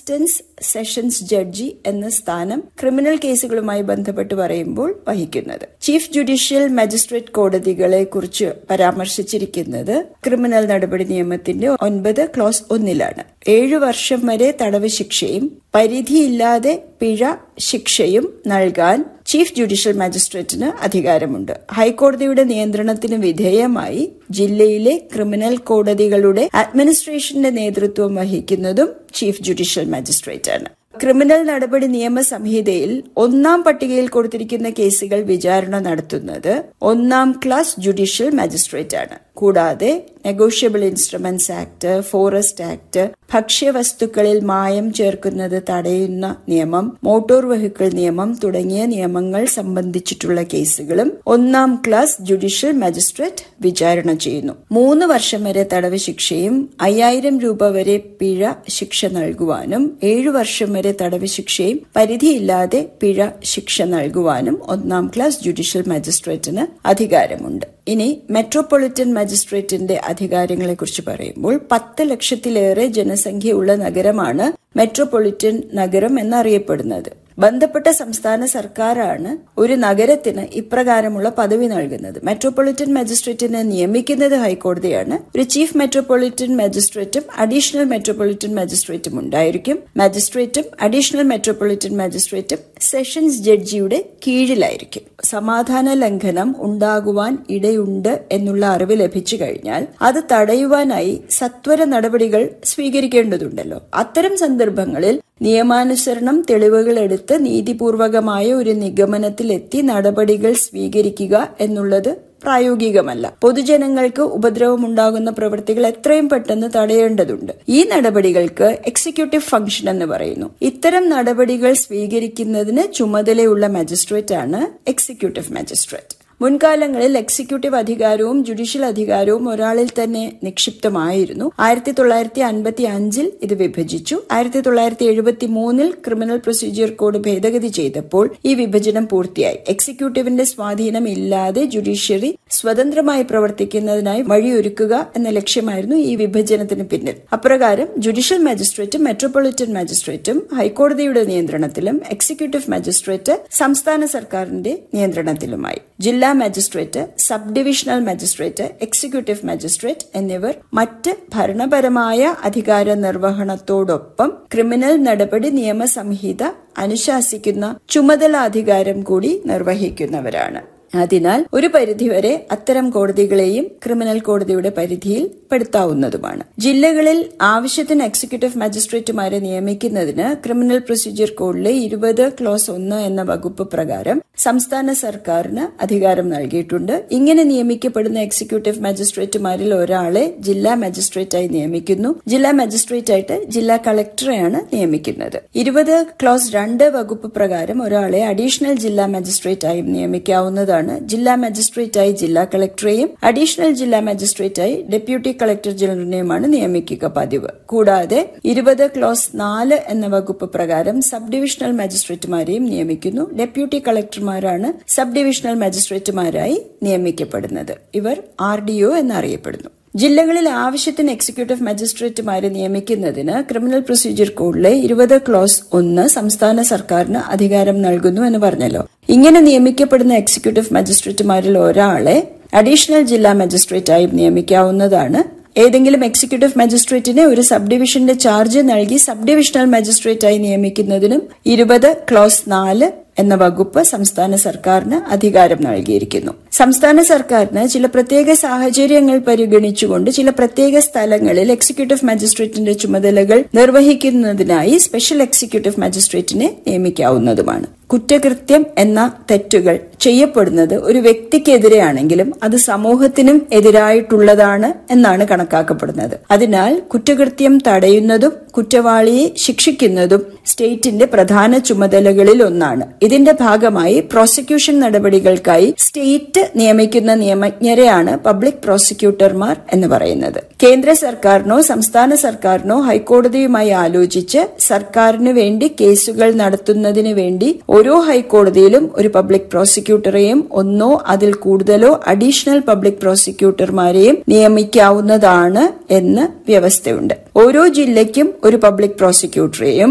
assistance sessions judge എന്ന സ്ഥാനം criminal കേസുകളുമായി ബന്ധപ്പെട്ട് പറയുമ്പോൾ വഹിക്കുന്നത് ചീഫ് ജുഡീഷ്യൽ മജിസ്ട്രേറ്റ് കോടതികളെ കുറിച്ച് പരാമർശിച്ചിരിക്കുന്നത് ക്രിമിനൽ നടപടി നിയമത്തിന്റെ ഒൻപത് ക്ലോസ് ഒന്നിലാണ് ഏഴു വർഷം വരെ തടവ് ശിക്ഷയും പരിധിയില്ലാതെ പിഴ ശിക്ഷയും നൽകാൻ ചീഫ് ജുഡീഷ്യൽ മജിസ്ട്രേറ്റിന് അധികാരമുണ്ട് ഹൈക്കോടതിയുടെ നിയന്ത്രണത്തിന് വിധേയമായി ജില്ലയിലെ ക്രിമിനൽ കോടതികളുടെ അഡ്മിനിസ്ട്രേഷന്റെ നേതൃത്വം വഹിക്കുന്നതും ചീഫ് ജുഡീഷ്യൽ മജിസ്ട്രേറ്റാണ് ക്രിമിനൽ നടപടി നിയമ സംഹിതയിൽ ഒന്നാം പട്ടികയിൽ കൊടുത്തിരിക്കുന്ന കേസുകൾ വിചാരണ നടത്തുന്നത് ഒന്നാം ക്ലാസ് ജുഡീഷ്യൽ മജിസ്ട്രേറ്റ് ആണ് കൂടാതെ negotiable instruments act forest act ഭക്ഷ്യവസ്തുക്കളിൽ മായം ചേർക്കുന്നത് തടയുന്ന നിയമം മോട്ടോർ വെഹിക്കിൾ നിയമം തുടങ്ങിയ നിയമങ്ങൾ സംബന്ധിച്ചിട്ടുള്ള കേസുകളും ഒന്നാം ക്ലാസ് ജുഡീഷ്യൽ മജിസ്ട്രേറ്റ് വിചാരണ ചെയ്യുന്നു മൂന്ന് വർഷം വരെ തടവ് ശിക്ഷയും അയ്യായിരം രൂപ വരെ പിഴ ശിക്ഷ നൽകുവാനും ഏഴു വർഷം വരെ തടവ് ശിക്ഷയും പരിധിയില്ലാതെ പിഴ ശിക്ഷ നൽകുവാനും ഒന്നാം ക്ലാസ് ജുഡീഷ്യൽ മജിസ്ട്രേറ്റിന് അധികാരമുണ്ട് ഇനി മെട്രോപൊളിറ്റൻ മജിസ്ട്രേറ്റിന്റെ അധികാരങ്ങളെക്കുറിച്ച് പറയുമ്പോൾ പത്ത് ലക്ഷത്തിലേറെ ജനസംഖ്യയുള്ള നഗരമാണ് മെട്രോപൊളിറ്റൻ നഗരം എന്നറിയപ്പെടുന്നത് ബന്ധപ്പെട്ട സംസ്ഥാന സർക്കാരാണ് ഒരു നഗരത്തിന് ഇപ്രകാരമുള്ള പദവി നൽകുന്നത് മെട്രോപൊളിറ്റൻ മജിസ്ട്രേറ്റിനെ നിയമിക്കുന്നത് ഹൈക്കോടതിയാണ് ഒരു ചീഫ് മെട്രോപൊളിറ്റൻ മജിസ്ട്രേറ്റും അഡീഷണൽ മെട്രോപൊളിറ്റൻ മജിസ്ട്രേറ്റും ഉണ്ടായിരിക്കും മജിസ്ട്രേറ്റും അഡീഷണൽ മെട്രോപൊളിറ്റൻ മജിസ്ട്രേറ്റും സെഷൻസ് ജഡ്ജിയുടെ കീഴിലായിരിക്കും സമാധാന ലംഘനം ഉണ്ടാകുവാൻ ഇടയുണ്ട് എന്നുള്ള അറിവ് ലഭിച്ചു കഴിഞ്ഞാൽ അത് തടയുവാനായി സത്വര നടപടികൾ സ്വീകരിക്കേണ്ടതുണ്ടല്ലോ അത്തരം സന്ദർഭങ്ങളിൽ നിയമാനുസരണം തെളിവുകൾ എടുത്ത് നീതിപൂർവകമായ ഒരു നിഗമനത്തിലെത്തി നടപടികൾ സ്വീകരിക്കുക എന്നുള്ളത് പ്രായോഗികമല്ല പൊതുജനങ്ങൾക്ക് ഉപദ്രവമുണ്ടാകുന്ന പ്രവൃത്തികൾ എത്രയും പെട്ടെന്ന് തടയേണ്ടതുണ്ട് ഈ നടപടികൾക്ക് എക്സിക്യൂട്ടീവ് ഫംഗ്ഷൻ എന്ന് പറയുന്നു ഇത്തരം നടപടികൾ സ്വീകരിക്കുന്നതിന് ചുമതലയുള്ള മജിസ്ട്രേറ്റ് ആണ് എക്സിക്യൂട്ടീവ് മജിസ്ട്രേറ്റ് മുൻകാലങ്ങളിൽ എക്സിക്യൂട്ടീവ് അധികാരവും ജുഡീഷ്യൽ അധികാരവും ഒരാളിൽ തന്നെ നിക്ഷിപ്തമായിരുന്നു ആയിരത്തി തൊള്ളായിരത്തി അൻപത്തി അഞ്ചിൽ ഇത് വിഭജിച്ചു ആയിരത്തി തൊള്ളായിരത്തി എഴുപത്തി മൂന്നിൽ ക്രിമിനൽ പ്രൊസീജിയർ കോഡ് ഭേദഗതി ചെയ്തപ്പോൾ ഈ വിഭജനം പൂർത്തിയായി എക്സിക്യൂട്ടീവിന്റെ സ്വാധീനം ഇല്ലാതെ ജുഡീഷ്യറി സ്വതന്ത്രമായി പ്രവർത്തിക്കുന്നതിനായി വഴിയൊരുക്കുക എന്ന ലക്ഷ്യമായിരുന്നു ഈ വിഭജനത്തിന് പിന്നിൽ അപ്രകാരം ജുഡീഷ്യൽ മജിസ്ട്രേറ്റും മെട്രോപൊളിറ്റൻ മജിസ്ട്രേറ്റും ഹൈക്കോടതിയുടെ നിയന്ത്രണത്തിലും എക്സിക്യൂട്ടീവ് മജിസ്ട്രേറ്റ് സംസ്ഥാന സർക്കാരിന്റെ നിയന്ത്രണത്തിലുമായി ജില്ലാ magistrate sub divisional magistrate executive magistrate എന്നിവർ മറ്റ് ഭരണപരമായ അധികാര നിർവഹണത്തോടൊപ്പം ക്രിമിനൽ നടപടി നിയമസംഹിത അനുശാസിക്കുന്ന ചുമതലാധികാരം കൂടി നിർവഹിക്കുന്നവരാണ് അതിനാൽ ഒരു പരിധിവരെ അത്തരം കോടതികളെയും ക്രിമിനൽ കോടതിയുടെ പരിധിയിൽ പെടുത്താവുന്നതുമാണ് ജില്ലകളിൽ ആവശ്യത്തിന് എക്സിക്യൂട്ടീവ് മജിസ്ട്രേറ്റുമാരെ നിയമിക്കുന്നതിന് ക്രിമിനൽ പ്രൊസീജിയർ കോഡിലെ ഇരുപത് ക്ലോസ് ഒന്ന് എന്ന വകുപ്പ് പ്രകാരം സംസ്ഥാന സർക്കാരിന് അധികാരം നൽകിയിട്ടുണ്ട് ഇങ്ങനെ നിയമിക്കപ്പെടുന്ന എക്സിക്യൂട്ടീവ് മജിസ്ട്രേറ്റുമാരിൽ ഒരാളെ ജില്ലാ മജിസ്ട്രേറ്റായി നിയമിക്കുന്നു ജില്ലാ മജിസ്ട്രേറ്റായിട്ട് ജില്ലാ കളക്ടറെയാണ് നിയമിക്കുന്നത് ഇരുപത് ക്ലോസ് രണ്ട് വകുപ്പ് പ്രകാരം ഒരാളെ അഡീഷണൽ ജില്ലാ മജിസ്ട്രേറ്റായും നിയമിക്കാവുന്നതാണ് ജില്ലാ മജിസ്ട്രേറ്റായി ജില്ലാ കളക്ടറെയും അഡീഷണൽ ജില്ലാ മജിസ്ട്രേറ്റായി ഡെപ്യൂട്ടി കളക്ടർ ജനറലിനെയുമാണ് നിയമിക്കുക പതിവ് കൂടാതെ ഇരുപത് ക്ലോസ് നാല് എന്ന വകുപ്പ് പ്രകാരം സബ് ഡിവിഷണൽ മജിസ്ട്രേറ്റുമാരെയും നിയമിക്കുന്നു ഡെപ്യൂട്ടി കളക്ടർമാരാണ് സബ് ഡിവിഷണൽ മജിസ്ട്രേറ്റുമാരായി നിയമിക്കപ്പെടുന്നത് ഇവർ ആർ ഡി ഒ എന്നറിയപ്പെടുന്നു ജില്ലകളിൽ ആവശ്യത്തിന് എക്സിക്യൂട്ടീവ് മജിസ്ട്രേറ്റുമാരെ നിയമിക്കുന്നതിന് ക്രിമിനൽ പ്രൊസീജിയർ കോഡിലെ ഇരുപത് ക്ലോസ് ഒന്ന് സംസ്ഥാന സർക്കാരിന് അധികാരം നൽകുന്നു എന്ന് പറഞ്ഞല്ലോ ഇങ്ങനെ നിയമിക്കപ്പെടുന്ന എക്സിക്യൂട്ടീവ് മജിസ്ട്രേറ്റുമാരിൽ ഒരാളെ അഡീഷണൽ ജില്ലാ മജിസ്ട്രേറ്റായും നിയമിക്കാവുന്നതാണ് ഏതെങ്കിലും എക്സിക്യൂട്ടീവ് മജിസ്ട്രേറ്റിനെ ഒരു സബ് ഡിവിഷന്റെ ചാർജ് നൽകി സബ് ഡിവിഷണൽ മജിസ്ട്രേറ്റായി നിയമിക്കുന്നതിനും ഇരുപത് ക്ലോസ് നാല് എന്ന വകുപ്പ് സംസ്ഥാന സർക്കാരിന് അധികാരം നൽകിയിരിക്കുന്നു സംസ്ഥാന സർക്കാരിന് ചില പ്രത്യേക സാഹചര്യങ്ങൾ പരിഗണിച്ചുകൊണ്ട് ചില പ്രത്യേക സ്ഥലങ്ങളിൽ എക്സിക്യൂട്ടീവ് മജിസ്ട്രേറ്റിന്റെ ചുമതലകൾ നിർവഹിക്കുന്നതിനായി സ്പെഷ്യൽ എക്സിക്യൂട്ടീവ് മജിസ്ട്രേറ്റിനെ നിയമിക്കാവുന്നതുമാണ് കുറ്റകൃത്യം എന്ന തെറ്റുകൾ ചെയ്യപ്പെടുന്നത് ഒരു വ്യക്തിക്കെതിരെയാണെങ്കിലും അത് സമൂഹത്തിനും എതിരായിട്ടുള്ളതാണ് എന്നാണ് കണക്കാക്കപ്പെടുന്നത് അതിനാൽ കുറ്റകൃത്യം തടയുന്നതും കുറ്റവാളിയെ ശിക്ഷിക്കുന്നതും സ്റ്റേറ്റിന്റെ പ്രധാന ചുമതലകളിൽ ഒന്നാണ് ഇതിന്റെ ഭാഗമായി പ്രോസിക്യൂഷൻ നടപടികൾക്കായി സ്റ്റേറ്റ് നിയമിക്കുന്ന നിയമജ്ഞരെയാണ് പബ്ലിക് പ്രോസിക്യൂട്ടർമാർ എന്ന് പറയുന്നത് കേന്ദ്ര സർക്കാരിനോ സംസ്ഥാന സർക്കാരിനോ ഹൈക്കോടതിയുമായി ആലോചിച്ച് സർക്കാരിന് വേണ്ടി കേസുകൾ നടത്തുന്നതിന് വേണ്ടി ഓരോ ഹൈക്കോടതിയിലും ഒരു പബ്ലിക് പ്രോസിക്യൂട്ടറെയും ഒന്നോ അതിൽ കൂടുതലോ അഡീഷണൽ പബ്ലിക് പ്രോസിക്യൂട്ടർമാരെയും നിയമിക്കാവുന്നതാണ് എന്ന് വ്യവസ്ഥയുണ്ട് ഓരോ ജില്ലയ്ക്കും ഒരു പബ്ലിക് പ്രോസിക്യൂട്ടറെയും